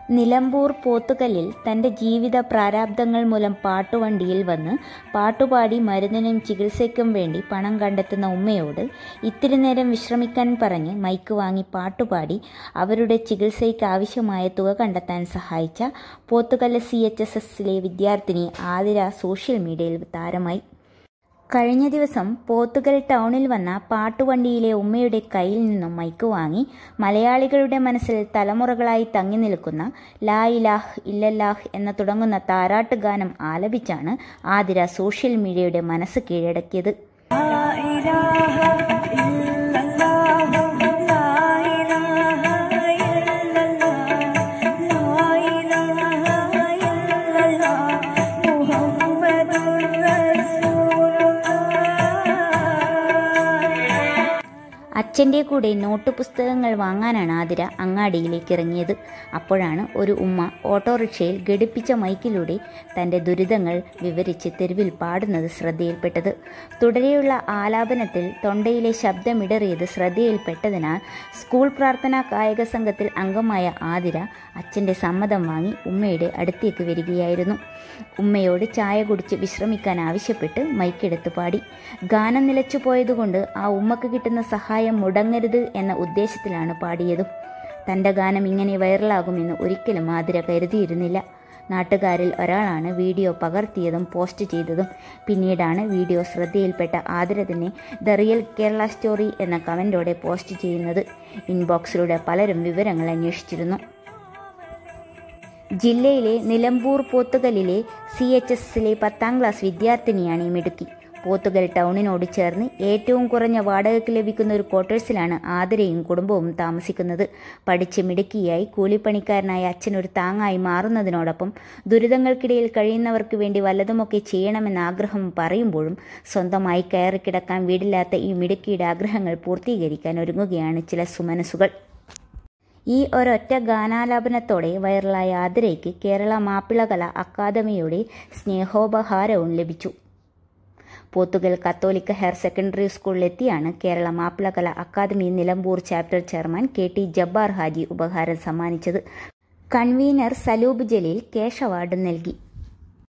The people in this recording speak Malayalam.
നിലമ്പൂർ പോത്തുകല്ലിൽ തന്റെ ജീവിത പ്രാരാബ്ധങ്ങൾ മൂലം പാട്ടുവണ്ടിയിൽ വന്ന് പാട്ടുപാടി മരുന്നിനും ചികിത്സയ്ക്കും വേണ്ടി പണം കണ്ടെത്തുന്ന ഉമ്മയോട് ഇത്തിരി നേരം വിശ്രമിക്കാൻ പറഞ്ഞ് മൈക്ക് വാങ്ങി പാട്ടുപാടി അവരുടെ ചികിത്സയ്ക്ക് ആവശ്യമായ തുക കണ്ടെത്താൻ സഹായിച്ച പോത്തുകല്ല് സി എച്ച് എസ് എസിലെ വിദ്യാർത്ഥിനി ആതിര സോഷ്യൽ മീഡിയയിൽ താരമായി കഴിഞ്ഞ ദിവസം പോത്തുകൽ ടൗണിൽ വന്ന പാട്ടുവണ്ടിയിലെ ഉമ്മയുടെ കയ്യിൽ നിന്നും മൈക്ക് വാങ്ങി മലയാളികളുടെ മനസ്സിൽ തലമുറകളായി തങ്ങി നിൽക്കുന്ന ലാ ഇലാഹ് ഇല്ലല്ലാഹ് എന്ന തുടങ്ങുന്ന താരാട്ട് ഗാനം ആലപിച്ചാണ് ആതിര സോഷ്യൽ മീഡിയയുടെ മനസ്സ് കീഴടക്കിയത് അച്ഛൻ്റെ കൂടെ നോട്ട് പുസ്തകങ്ങൾ വാങ്ങാനാണ് ആതിര അങ്ങാടിയിലേക്ക് ഇറങ്ങിയത് അപ്പോഴാണ് ഒരു ഉമ്മ ഓട്ടോറിക്ഷയിൽ ഘടിപ്പിച്ച മൈക്കിലൂടെ തൻ്റെ ദുരിതങ്ങൾ വിവരിച്ച് തെരുവിൽ പാടുന്നത് ശ്രദ്ധയിൽപ്പെട്ടത് തുടരെയുള്ള ആലാപനത്തിൽ തൊണ്ടയിലെ ശബ്ദമിടറിയത് ശ്രദ്ധയിൽപ്പെട്ടതിനാൽ സ്കൂൾ പ്രാർത്ഥനാ കായിക സംഘത്തിൽ അംഗമായ ആതിര അച്ഛൻ്റെ സമ്മതം വാങ്ങി ഉമ്മയുടെ അടുത്തേക്ക് വരികയായിരുന്നു ഉമ്മയോട് ചായ കുടിച്ച് വിശ്രമിക്കാൻ ആവശ്യപ്പെട്ട് മൈക്കെടുത്ത് പാടി ഗാനം നിലച്ചു പോയതുകൊണ്ട് ആ ഉമ്മക്ക് കിട്ടുന്ന സഹായം മുടങ്ങരുത് എന്ന ഉദ്ദേശത്തിലാണ് പാടിയതും തൻ്റെ ഗാനം ഇങ്ങനെ വൈറലാകുമെന്ന് ഒരിക്കലും ആതിര കരുതിയിരുന്നില്ല നാട്ടുകാരിൽ ഒരാളാണ് വീഡിയോ പകർത്തിയതും പോസ്റ്റ് ചെയ്തതും പിന്നീടാണ് വീഡിയോ ശ്രദ്ധയിൽപ്പെട്ട ആതിര തന്നെ ദ റിയൽ കേരള സ്റ്റോറി എന്ന കമൻറ്റോടെ പോസ്റ്റ് ചെയ്യുന്നത് ഇൻബോക്സിലൂടെ പലരും വിവരങ്ങൾ അന്വേഷിച്ചിരുന്നു ജില്ലയിലെ നിലമ്പൂർ പോത്തുകലിലെ സി എച്ച് എസിലെ പത്താം ക്ലാസ് വിദ്യാർത്ഥിനിയാണ് ഈ മിടുക്കി പോത്തുകൽ ടൗണിനോട് ചേർന്ന് ഏറ്റവും കുറഞ്ഞ വാടകയ്ക്ക് ലഭിക്കുന്ന ഒരു ക്വാർട്ടേഴ്സിലാണ് ആതിരയും കുടുംബവും താമസിക്കുന്നത് പഠിച്ച് മിടുക്കിയായി കൂലിപ്പണിക്കാരനായ അച്ഛൻ ഒരു താങ്ങായി മാറുന്നതിനോടൊപ്പം ദുരിതങ്ങൾക്കിടയിൽ കഴിയുന്നവർക്ക് വേണ്ടി വല്ലതുമൊക്കെ ചെയ്യണമെന്ന ആഗ്രഹം പറയുമ്പോഴും സ്വന്തമായി കയറിക്കിടക്കാൻ വീടില്ലാത്ത ഈ മിടുക്കിയുടെ ആഗ്രഹങ്ങൾ പൂർത്തീകരിക്കാൻ ഒരുങ്ങുകയാണ് ചില സുമനസുകൾ ഈ ഒരൊറ്റ ഗാനാലാപനത്തോടെ വൈറലായ ആതിരയ്ക്ക് കേരള മാപ്പിളകല അക്കാദമിയുടെ സ്നേഹോപഹാരവും ലഭിച്ചു പോത്തുകൽ കത്തോലിക്ക ഹയർ സെക്കൻഡറി സ്കൂളിലെത്തിയാണ് Kerala Mappilakala academy Nilambur chapter chairman K T Jabbar Haji ഉപഹാരം സമ്മാനിച്ചത് convener Saloob Jaleel cash award നൽകി